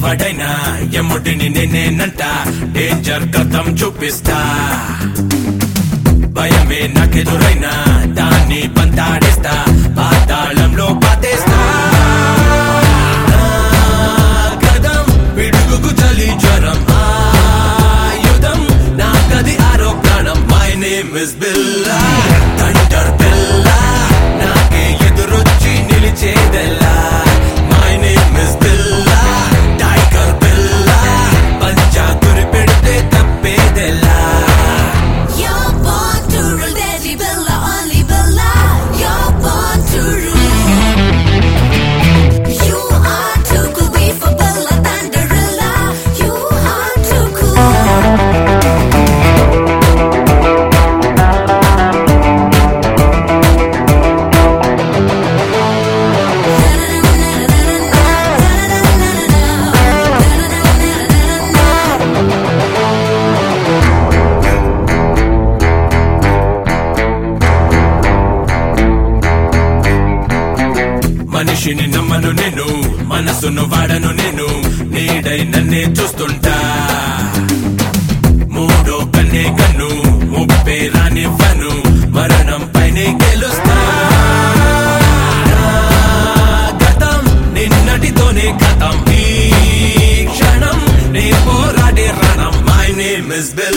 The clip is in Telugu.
ఎవడైనా ఎముడిని నేనేనంట డేంజర్ కథం చూపిస్తా భయమే నాకెదురైనా దాన్ని పంతాడేస్తా పాతాళంలో పాతేస్తా నా కదం పిడుగుకు చలి జ్వరం ఆయుధం నాకది ఆరో ప్రాణం my name is Billa thunder Billa నాకే ఎదురొచ్చి నిలిచేదెల్లా my name is Billa tiger Billa పంచా గురి పెడితే తప్పేదెల్లా You're born to rule, deadly Bella, only Bella. You're born to rule. You are too cool, be for Bella, Thunderella. You are too cool. మనిషిని నమ్మను నేను మనసును వాడను నేను నీడై నన్నే చూస్తుంటా మూడో కన్నే కన్ను ముప్పే రానివ్వను మరణం పైనే గెలుస్తా నా గతం నిన్నటితోనే గతం ఈ క్షణం నే పోరాడే రణం మై నేమ్ ఇస్ బిల్